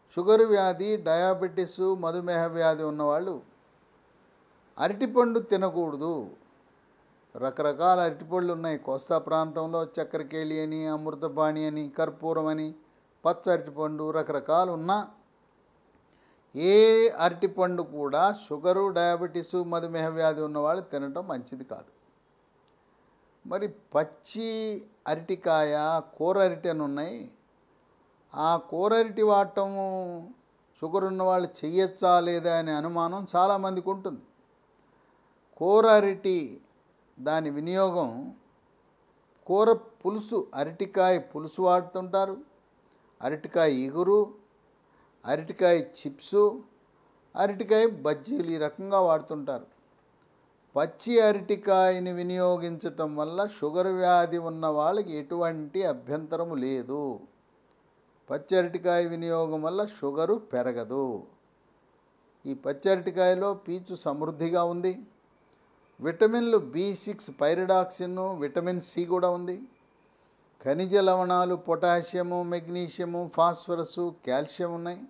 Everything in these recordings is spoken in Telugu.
షుగర్ వ్యాధి డయాబెటీస్ మధుమేహ వ్యాధి ఉన్నవాళ్ళు అరటిపండు తినకూడదు రకరకాల అరటిపళ్ళు ఉన్నాయి కోస్తా ప్రాంతంలో చక్కెరకేళి అని అమృతపాణి అని కర్పూరం అని పచ్చ అరటిపండు రకరకాలు ఉన్నా ఏ అరటిపండు కూడా షుగరు డయాబెటీసు మధుమేహ వ్యాధి ఉన్నవాళ్ళు తినటం మంచిది కాదు మరి పచ్చి అరటికాయ కూర అరటి అని ఉన్నాయి ఆ కూర అరటి వాడటము షుగర్ ఉన్న వాళ్ళు చెయ్యొచ్చా లేదా అనే అనుమానం చాలామందికి ఉంటుంది కూర అరటి దాని వినియోగం కూర పులుసు అరటికాయ పులుసు వాడుతుంటారు అరటికాయ ఇగురు అరటికాయ చిప్సు అరటికాయ బజ్జీలు ఈ రకంగా వాడుతుంటారు పచ్చి అరటికాయని వినియోగించటం వల్ల షుగర్ వ్యాధి ఉన్న వాళ్ళకి ఎటువంటి అభ్యంతరము లేదు పచ్చి అరటికాయ వినియోగం వల్ల షుగరు పెరగదు ఈ పచ్చి అరటికాయలో పీచు సమృద్ధిగా ఉంది విటమిన్లు B six pyridoxine vitamin C కూడా ఉంది ఖనిజ లవణాలు పొటాషియము మెగ్నీషియము ఫాస్ఫరస్ కాల్షియం ఉన్నాయి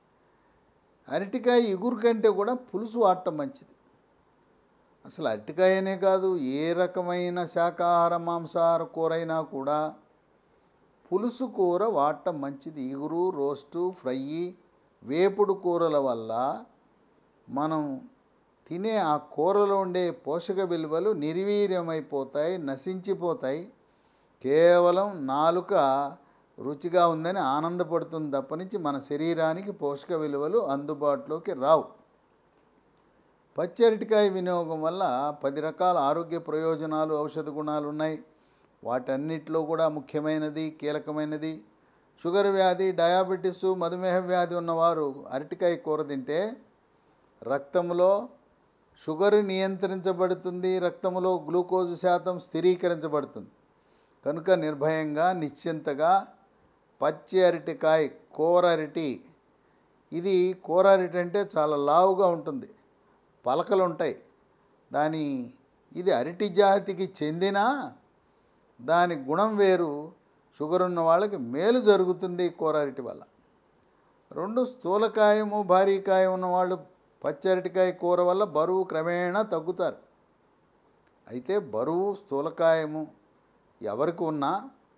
అరటికాయ ఇగురు కంటే కూడా పులుసు వాడటం మంచిది అసలు అరటికాయనే కాదు ఏ రకమైన శాకాహార మాంసాహార కూర అయినా కూడా పులుసు కూర వాడటం మంచిది ఇగురు రోస్టు ఫ్రై వేపుడు కూరల వల్ల మనం తినే ఆ కూరలో ఉండే పోషక విలువలు నిర్వీర్యమైపోతాయి నశించిపోతాయి కేవలం నాలుక రుచిగా ఉందని ఆనందపడుతుంది తప్పనించి మన శరీరానికి పోషక విలువలు అందుబాటులోకి రావు పచ్చి అరటికాయ వినియోగం వల్ల పది రకాల ఆరోగ్య ప్రయోజనాలు ఔషధ గుణాలు ఉన్నాయి వాటన్నిటిలో కూడా ముఖ్యమైనది కీలకమైనది షుగర్ వ్యాధి డయాబెటీసు మధుమేహ వ్యాధి ఉన్నవారు అరటికాయ కూర తింటే రక్తంలో షుగర్ నియంత్రించబడుతుంది రక్తంలో గ్లూకోజ్ శాతం స్థిరీకరించబడుతుంది కనుక నిర్భయంగా నిశ్చింతగా పచ్చి అరటికాయ కూర అరటి ఇది కూర అరటి అంటే చాలా లావుగా ఉంటుంది పలకలు ఉంటాయి దాని ఇది అరటి జాతికి చెందిన దాని గుణం వేరు షుగర్ ఉన్న వాళ్ళకి మేలు జరుగుతుంది ఈ కూర అరటి వల్ల రెండు స్థూలకాయము భారీ కాయం ఉన్నవాళ్ళు పచ్చరటికాయ కూర వల్ల బరువు క్రమేణా తగ్గుతారు అయితే బరువు స్థూలకాయము ఎవరికి ఉన్నా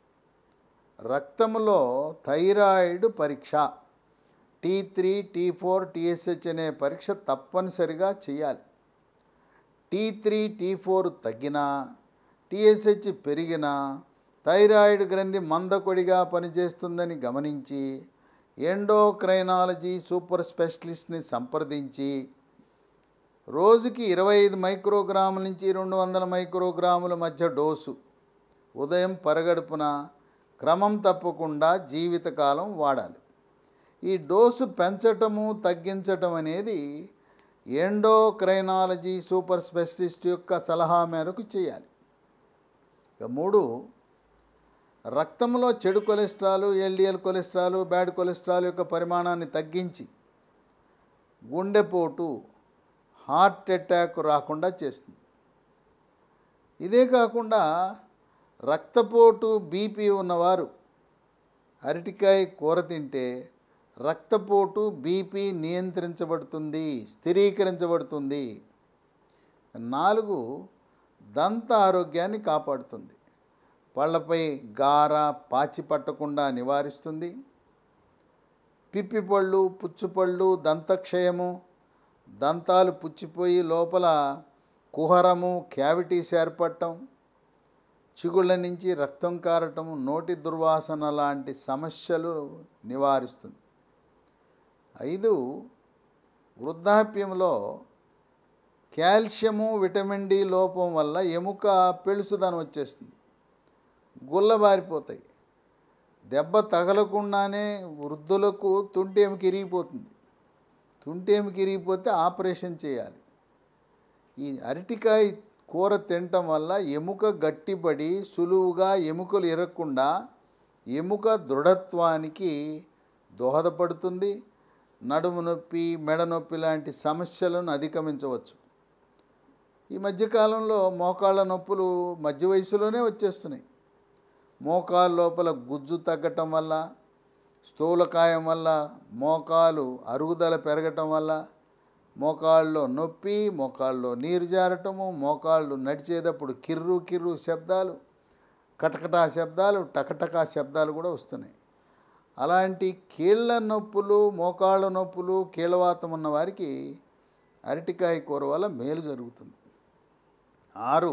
రక్తంలో థైరాయిడ్ పరీక్ష T three T four TSH అనే పరీక్ష తప్పనిసరిగా చేయాలి టీ త్రీ టీ ఫోర్ తగ్గినా టీఎస్హెచ్ పెరిగినా థైరాయిడ్ గ్రంథి మందకొడిగా పనిచేస్తుందని గమనించి ఎండోక్రైనాలజీ సూపర్ స్పెషలిస్ట్ని సంప్రదించి రోజుకి ఇరవై ఐదు మైక్రోగ్రాముల నుంచి రెండు వందల మైక్రోగ్రాముల మధ్య డోసు ఉదయం పరగడుపున క్రమం తప్పకుండా జీవితకాలం వాడాలి ఈ డోసు పెంచటము తగ్గించటం అనేది ఎండోక్రైనాలజీ సూపర్ స్పెషలిస్ట్ యొక్క సలహా మేరకు చేయాలి ఇక మూడు రక్తంలో చెడు cholesterol LDL cholesterol bad cholesterol యొక్క పరిమాణాన్ని తగ్గించి గుండెపోటు హార్ట్ అటాక్ రాకుండా చేస్తుంది ఇదే కాకుండా రక్తపోటు బీపీ ఉన్నవారు అరటికాయ కూర తింటే రక్తపోటు బీపీ నియంత్రించబడుతుంది స్థిరీకరించబడుతుంది నాలుగు దంత ఆరోగ్యాన్ని కాపాడుతుంది పళ్ళపై గార పాచి పట్టకుండా నివారిస్తుంది పిప్పిపళ్ళు పుచ్చుపళ్ళు దంతక్షయము దంతాలు పుచ్చిపోయి లోపల కుహరము క్యావిటీస్ ఏర్పడటం చిగుళ్ళ నుంచి రక్తం కారటం నోటి దుర్వాసన లాంటి సమస్యలు నివారిస్తుంది ఐదు వృద్ధాప్యంలో కాల్షియము విటమిన్ డి లోపం వల్ల ఎముక పెళుసుదనం వచ్చేస్తుంది గుల్లబారిపోతాయి దెబ్బ తగలకుండానే వృద్ధులకు తుంటి ఎముక ఇరిగిపోతుంది తుంటి ఎముక ఇరిగిపోతే ఆపరేషన్ చేయాలి ఈ అరటికాయ కూర తినటం వల్ల ఎముక గట్టిపడి సులువుగా ఎముకలు ఇరగకుండా ఎముక దృఢత్వానికి దోహదపడుతుంది నడుము నొప్పి మెడ నొప్పి లాంటి సమస్యలను అధిగమించవచ్చు ఈ మధ్యకాలంలో మోకాళ్ళ నొప్పులు మధ్య వయసులోనే వచ్చేస్తున్నాయి మోకాళ్ళ లోపల గుజ్జు తగ్గటం వల్ల స్థూలకాయం వల్ల మోకాలు అరుగుదల పెరగటం వల్ల మోకాళ్ళలో నొప్పి మోకాళ్ళలో నీరు జారటము మోకాళ్ళు నడిచేటప్పుడు కిర్రు కిర్రు శబ్దాలు కటకటా శబ్దాలు టకటకా శబ్దాలు కూడా వస్తున్నాయి అలాంటి కీళ్ళ నొప్పులు మోకాళ్ళ నొప్పులు కీళ్ళవాతం ఉన్న వారికి అరటికాయ కూర వల్ల మేలు జరుగుతుంది ఆరు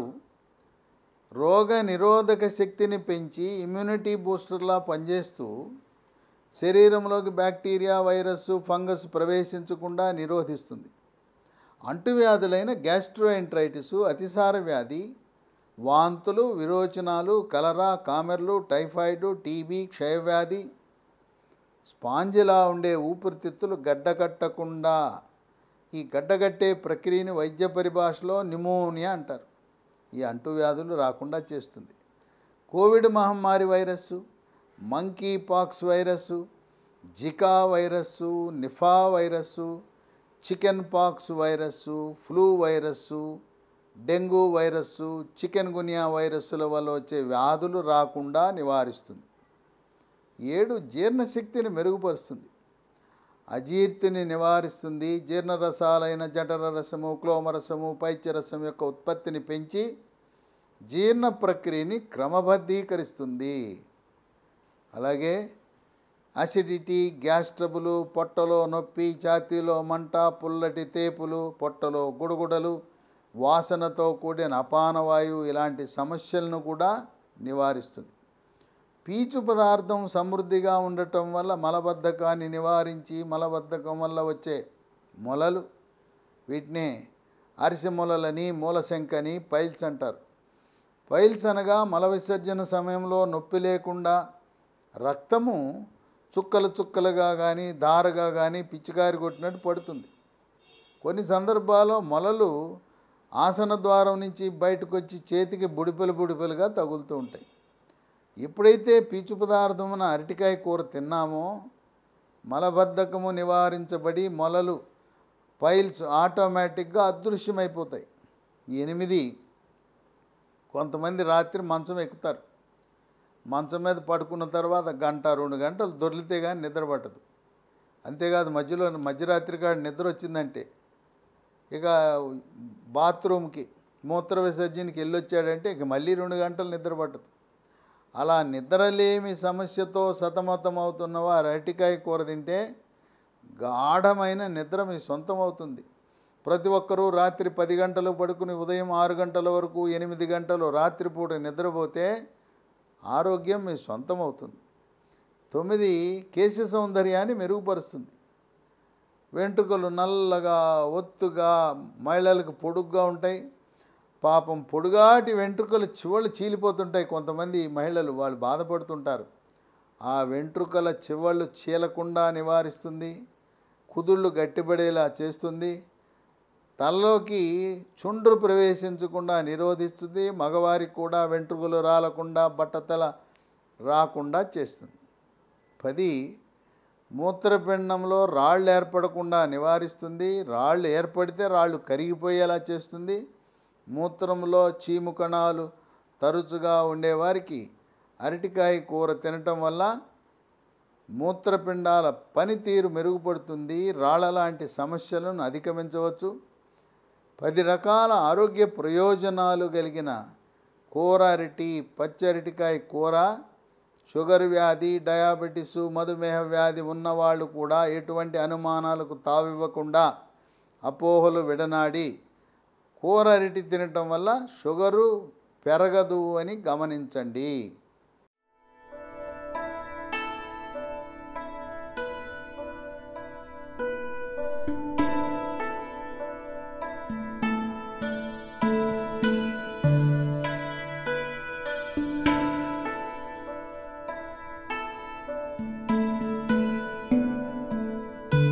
రోగ నిరోధక శక్తిని పెంచి ఇమ్యూనిటీ బూస్టర్లా పనిచేస్తూ శరీరంలోకి బ్యాక్టీరియా వైరస్ ఫంగస్ ప్రవేశించకుండా నిరోధిస్తుంది అంటువ్యాధులైన గ్యాస్ట్రోఎంట్రైటిస్ అతిసార వ్యాధి వాంతులు విరోచనాలు కలరా కామెర్లు టైఫాయిడ్ టీబీ క్షయవ్యాధి స్పాంజిలా ఉండే ఊపిరితిత్తులు గడ్డకట్టకుండా ఈ గడ్డగట్టే ప్రక్రియని వైద్య పరిభాషలో నిమోనియా అంటారు ఈ అంటువ్యాధులు రాకుండా చేస్తుంది కోవిడ్ మహమ్మారి virus monkeypox virus Zika virus Nipah virus chickenpox virus flu virus dengue virus chikungunya వైరస్సుల వల్ల వచ్చే వ్యాధులు రాకుండా నివారిస్తుంది ఏడు జీర్ణశక్తిని మెరుగుపరుస్తుంది అజీర్తిని నివారిస్తుంది జీర్ణరసాలైన జఠర రసము క్లోమరసము పైత్యరసం యొక్క ఉత్పత్తిని పెంచి జీర్ణ ప్రక్రియని క్రమబద్ధీకరిస్తుంది అలాగే అసిడిటీ గ్యాస్ ట్రబులు పొట్టలో నొప్పి ఛాతీలో మంట పుల్లటి తేపులు పొట్టలో గుడగుడలు వాసనతో కూడిన అపానవాయువు ఇలాంటి సమస్యలను కూడా నివారిస్తుంది పీచు పదార్థం సమృద్ధిగా ఉండటం వల్ల మలబద్ధకాన్ని నివారించి మలబద్ధకం వల్ల వచ్చే మొలలు వీటినే అరిసె మొలలని మూలశంకని పైల్స్ అంటారు పైల్స్ అనగా మల విసర్జన సమయంలో నొప్పి లేకుండా రక్తము చుక్కలు చుక్కలుగా కానీ దారగా కానీ పిచ్చికారి కొట్టినట్టు పడుతుంది కొన్ని సందర్భాల్లో మొలలు ఆసన ద్వారం నుంచి బయటకు వచ్చి చేతికి బుడిపెలు బుడిపెలుగా తగులుతూ ఉంటాయి ఎప్పుడైతే పీచు పదార్థమున అరటికాయ కూర తిన్నామో మలబద్ధకము నివారించబడి మొలలు పైల్స్ ఆటోమేటిక్గా అదృశ్యమైపోతాయి ఎనిమిది కొంతమంది రాత్రి మంచం ఎక్కుతారు మంచం మీద పడుకున్న తర్వాత గంట రెండు గంటలు దొర్లితే కానీ నిద్ర పట్టదు అంతేకాదు మధ్యలో మధ్యరాత్రి కాడ నిద్ర వచ్చిందంటే ఇక బాత్రూమ్కి మూత్ర విసర్జనకి వెళ్ళొచ్చాడంటే ఇక మళ్ళీ రెండు గంటలు నిద్ర పట్టదు అలా నిద్రలేమి సమస్యతో సతమతమవుతున్న వారు అరటికాయ కూర తింటే గాఢమైన నిద్ర మీ సొంతం అవుతుంది ప్రతి ఒక్కరూ రాత్రి పది గంటలు పడుకుని ఉదయం ఆరు గంటల వరకు ఎనిమిది గంటలు రాత్రిపూట నిద్రపోతే ఆరోగ్యం మీ సొంతం అవుతుంది తొమ్మిది కేశ సౌందర్యాన్ని మెరుగుపరుస్తుంది వెంట్రుకలు నల్లగా ఒత్తుగా మహిళలకు పొడుగ్గా ఉంటాయి పాపం పొడుగాటి వెంట్రుకలు చివళ్ళు చీలిపోతుంటాయి కొంతమంది మహిళలు వాళ్ళు బాధపడుతుంటారు ఆ వెంట్రుకల చివళ్ళు చీలకుండా నివారిస్తుంది కుదుళ్ళు గట్టిపడేలా చేస్తుంది తలలోకి చుండ్రు ప్రవేశించకుండా నిరోధిస్తుంది మగవారికి కూడా వెంట్రుకలు రాలకుండా బట్టతల రాకుండా చేస్తుంది పది మూత్రపిండంలో రాళ్ళు ఏర్పడకుండా నివారిస్తుంది రాళ్ళు ఏర్పడితే రాళ్ళు కరిగిపోయేలా చేస్తుంది మూత్రంలో చీము కణాలు తరచుగా ఉండేవారికి అరటికాయ కూర తినటం వల్ల మూత్రపిండాల పనితీరు మెరుగుపడుతుంది రాళ్ళ లాంటి సమస్యలను అధిగమించవచ్చు పది రకాల ఆరోగ్య ప్రయోజనాలు కలిగిన కూర అరటి పచ్చి అరటికాయ కూర షుగర్ వ్యాధి డయాబెటీస్ మధుమేహ వ్యాధి ఉన్నవాళ్ళు కూడా ఎటువంటి అనుమానాలకు తావివ్వకుండా అపోహలు విడనాడి కూర అరటి తినటం వల్ల షుగరు పెరగదు అని గమనించండి